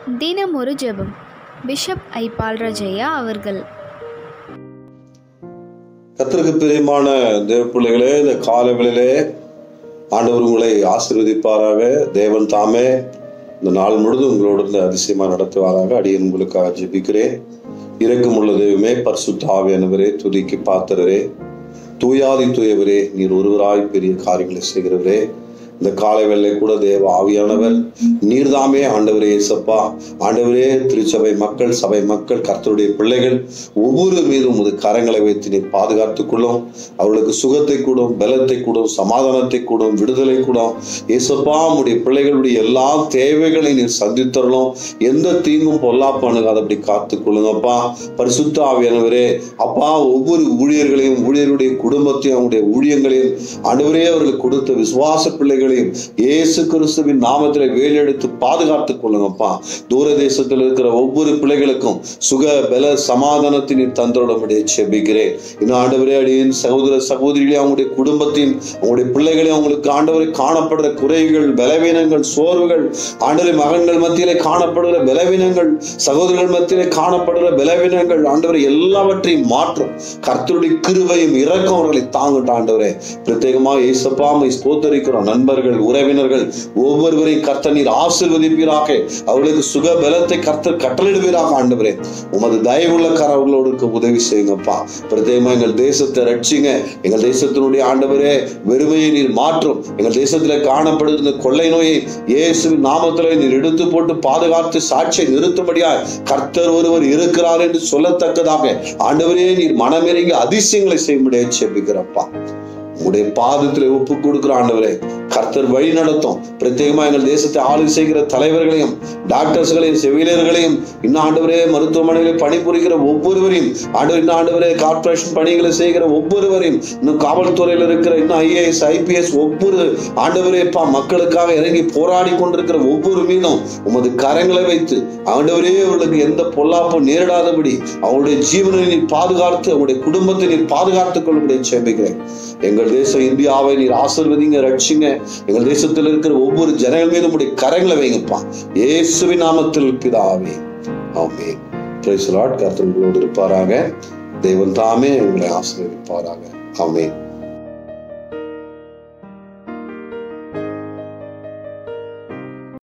தினம் ஒரு ஜெபம் பிஷப் ஐ பால்ராஜையா அவர்கள் கத்திற்கு பிரியமான தேவ பிள்ளைகளே இந்த காலங்களிலே ஆண்டவர் உங்களை ஆசீர்வதிப்பாராக தேவன் தாமே இந்த நாள் முழுதும் உங்களோடு இருந்து அதிசயமா நடத்துவாராக அடியேன் உங்களுக்காக ஜெபிக்கிறேன் இறக்கம் உள்ள தெய்வமே பரிசுத்த ஆவியானவரே துதிக்கு பாத்திரரே தூயாதி தூயவரே நீர் ஒருவராய் பெரிய காரியங்களை செய்கிறவரே இந்த காலை வேளை கூட தேவ ஆவியானவர் நீர்தாமே ஆண்டவரே இயேசப்பா ஆண்டவரே திருச்சபை மக்கள் சபை மக்கள் கர்த்தருடைய பிள்ளைகள் ஒவ்வொரு மீதும் உமது கரங்களை வைத்து நீர் பாதுகாத்துக் கொள்ளும் அவர்களுக்கு சுகத்தை கூடும் பலத்தை கூடும் சமாதானத்தை கூடும் விடுதலை கூடும் இயேசப்பா உடைய பிள்ளைகளுடைய எல்லா தேவைகளை நீர் சந்தித்தரணும் எந்த தீங்கும் பொல்லாப்பு அணுகாதபடி காத்துக் கொள்ளுங்கப்பா பரிசுத்த ஆவியானவரே அப்பா ஒவ்வொரு ஊழியர்களையும் ஊழியருடைய குடும்பத்தையும் அவங்களுடைய ஊழியங்களையும் ஆண்டவரே அவர்களுக்கு கொடுத்த விசுவாச பிள்ளைகளையும் இயேசு கிறிஸ்துவின் நாமத்தில் வேலெடுத்து பாதுகாத்துக் கொள்ளுங்கப்பா தூர தேசத்தில் இருக்கிற ஒவ்வொரு பிள்ளைகளுக்கும் சுக பல சமாதானத்தை நீர் தந்தோடமுடைய செபிக்கிறேன் இன்னும் ஆண்டவரே அடியின் சகோதர சகோதரிகளே அவங்களுடைய குடும்பத்தையும் அவங்களுடைய பிள்ளைகளையும் அவங்களுக்கு ஆண்டவரை காணப்படுற குறைகள் பலவீனங்கள் சோர்வுகள் ஆண்டவரை மகன்கள் மத்தியிலே காணப்படுகிற பலவீனங்கள் சகோதரர்கள் மத்தியிலே காணப்படுகிற பலவீனங்கள் ஆண்டவரை எல்லாவற்றையும் மாற்றும் கர்த்தருடைய கிருபையும் இரக்கம் அவர்களை தாங்கட்டும் ஆண்டவரே பிரத்யேகமாக இயேசப்பாமை ஸ்தோத்தரிக்கிறோம் நண்பர்கள் உறவினர்கள் ஒவ்வொருவரையும் கர்த்தர் நீர் ஆசிர்வதிப்பீராக அவர்களுக்கு சுக பலத்தை கர்த்தர் கட்டளிடுவீராக ஆண்டவரே உமது தயவுள்ள கரவர்களோடு இருக்க உதவி செய்யுங்கப்பா பிரத்யேகமா எங்கள் தேசத்தை ரட்சிங்க எங்கள் தேசத்தினுடைய ஆண்டவரே வெறுமையை நீர் மாற்றும் எங்கள் தேசத்துல காணப்படுகிற கொள்ளை நோயை இயேசுவின் நாமத்துல நீர் எடுத்து போட்டு பாதுகாத்து சாட்சியை நிறுத்தும்படியா கர்த்தர் ஒருவர் இருக்கிறார் என்று சொல்லத்தக்கதாக ஆண்டவரே நீர் மனமிறங்கி அதிசயங்களை செய்யும்படியா செபிக்கிறப்பா உங்களுடைய பாதத்துல ஒப்பு கொடுக்கிற ஆண்டவரே கர்த்தர் வழி நடத்தும் பிரத்யேகமா எங்கள் தேசத்தை ஆளுகை செய்கிற தலைவர்களையும் டாக்டர்ஸ்களையும் செவிலியர்களையும் இன்னும் ஆண்டவரே மருத்துவமனைகளில் பணிபுரிகிற ஒவ்வொருவரையும் ஆண்டவர் இன்னும் ஆண்டவரே கார்பரேஷன் பணிகளை செய்கிற ஒவ்வொருவரையும் இன்னும் காவல்துறையில் இருக்கிற இன்னும் ஐஏஎஸ் ஐபிஎஸ் ஒவ்வொரு ஆண்டவரேப்பா மக்களுக்காக இறங்கி போராடி கொண்டிருக்கிற ஒவ்வொரு மீதும் உமது கரங்களை வைத்து ஆண்டவரே அவர்களுக்கு எந்த பொல்லாப்பும் நேரிடாதபடி அவருடைய ஜீவனை நீர் பாதுகாத்து அவருடைய குடும்பத்தை நீர் பாதுகாத்துக் கொள்ளும்படி சேமிக்கிறேன் எங்கள் தேசம் இந்தியாவை நீர் ஆசிர்வதிங்க ரட்சிங்க எங்கள் தேசத்தில் இருக்கிற ஒவ்வொரு ஜனங்கள் மீதும் உடைய கரங்களை வைங்கப்பா இயேசுவின் நாமத்தில் பிதாவே ஆமே பிரைஸ் லார்ட் கர்த்தர் உங்களோடு இருப்பாராக தேவன் தாமே உங்களை ஆசீர்வதிப்பாராக ஆமென்